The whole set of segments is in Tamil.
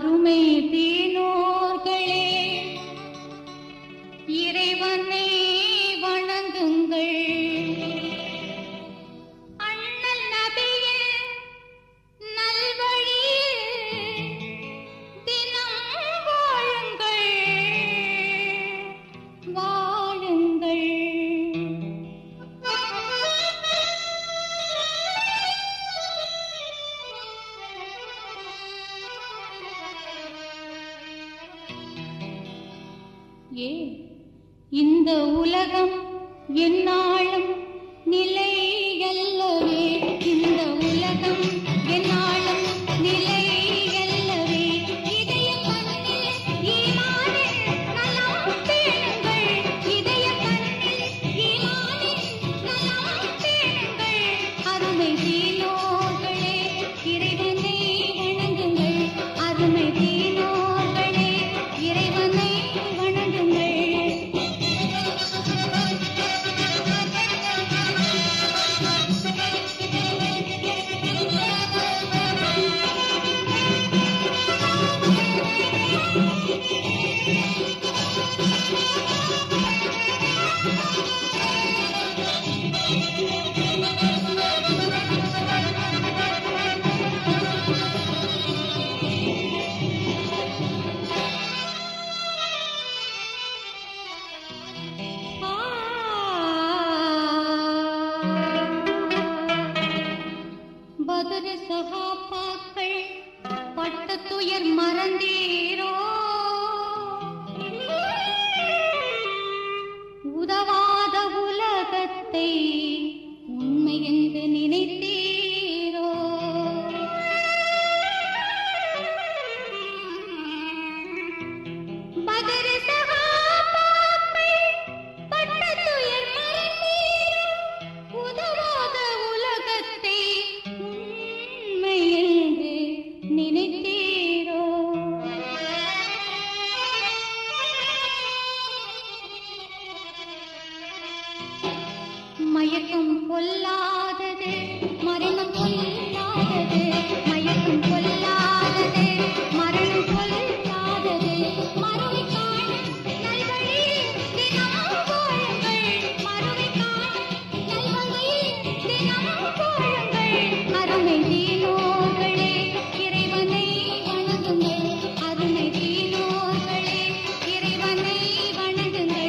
அருமை தீனோர்களே இறைவனை வணங்குங்கள் அண்ணல் நபியின் நல்வழியில் தினம் வாழுங்கள் வாழுங்கள் ஏ இந்த உலகம் என்னாலும் நிலையல்லவே இந்த உலகம் என்னாலும் நிலையல்லவே இதய கண்ணில் ஈமானின் நலம் தேடுங்கள் இதய கண்ணில் ஈமானின் நலம் தேடுங்கள் அருமை தீனோர்களே இறைவனை வணங்குங்கள் அருமை தீனோர்களே இறைவனை வணங்குங்கள் பதர சகாபாக்கள் பட்ட துயர் மறந்தீரோ உதவாத உலகத்தை உண்மை என்று நினைத்தீரோ பதர சகாபாக்கள் பட்ட துயர் மறந்தீரோ உதவாத உலகத்தை உண்மை என்று நினைத்தீரோ மயக்கம் கொல்லாதது மரணம் கொல்லாதது மயக்கம் கொல்லாதது மரணம் கொல்லாதது மறுவை காண நல்வழியில் தினம் வாழுங்கள் மறுவை காண நல்வழியில் தினம் வாழுங்கள் அருமை தீனோர்களே இறைவனை வணங்குங்கள் அருமை தீனோர்களே இறைவனை வணங்குங்கள்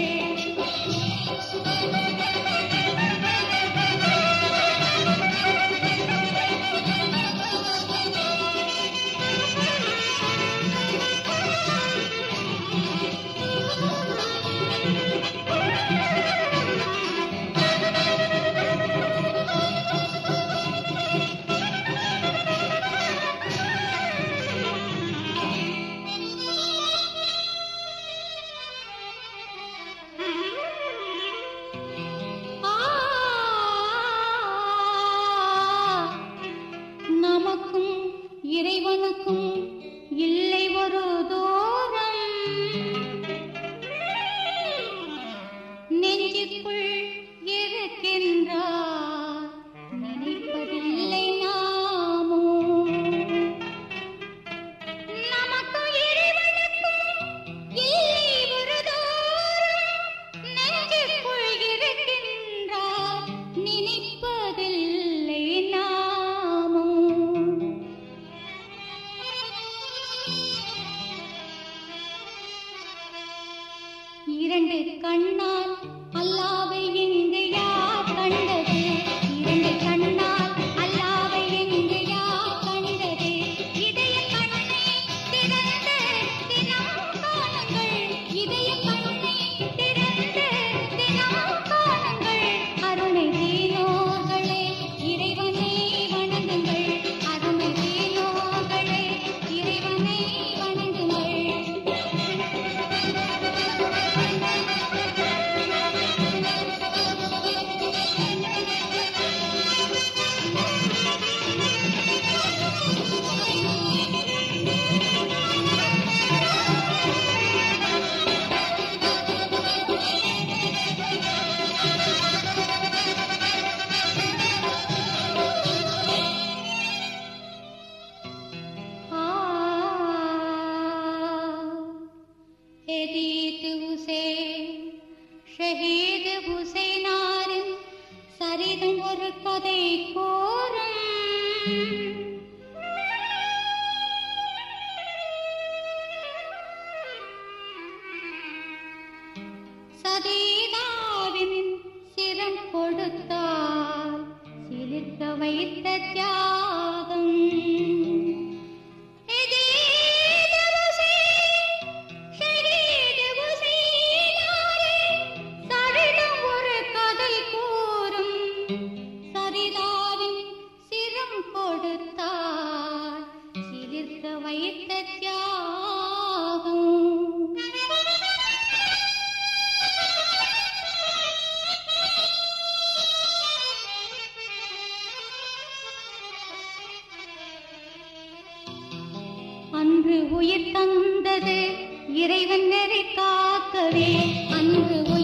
கதை கோரும் சதீதாவின் சிரம் கொடுத்தால் சிலிர்க்க வைத்த தியாகம் எதேது உசேன், ஷஹீது உசேனாரே, சரிதம் ஒரு கதை கூறும் சரிதாவின் சிரம் கொடுத்தார் சிலிர்க்க வைத்த தியாகம் அன்று உயிர் தந்தது இறைவன் நெறி காக்கவே அன்று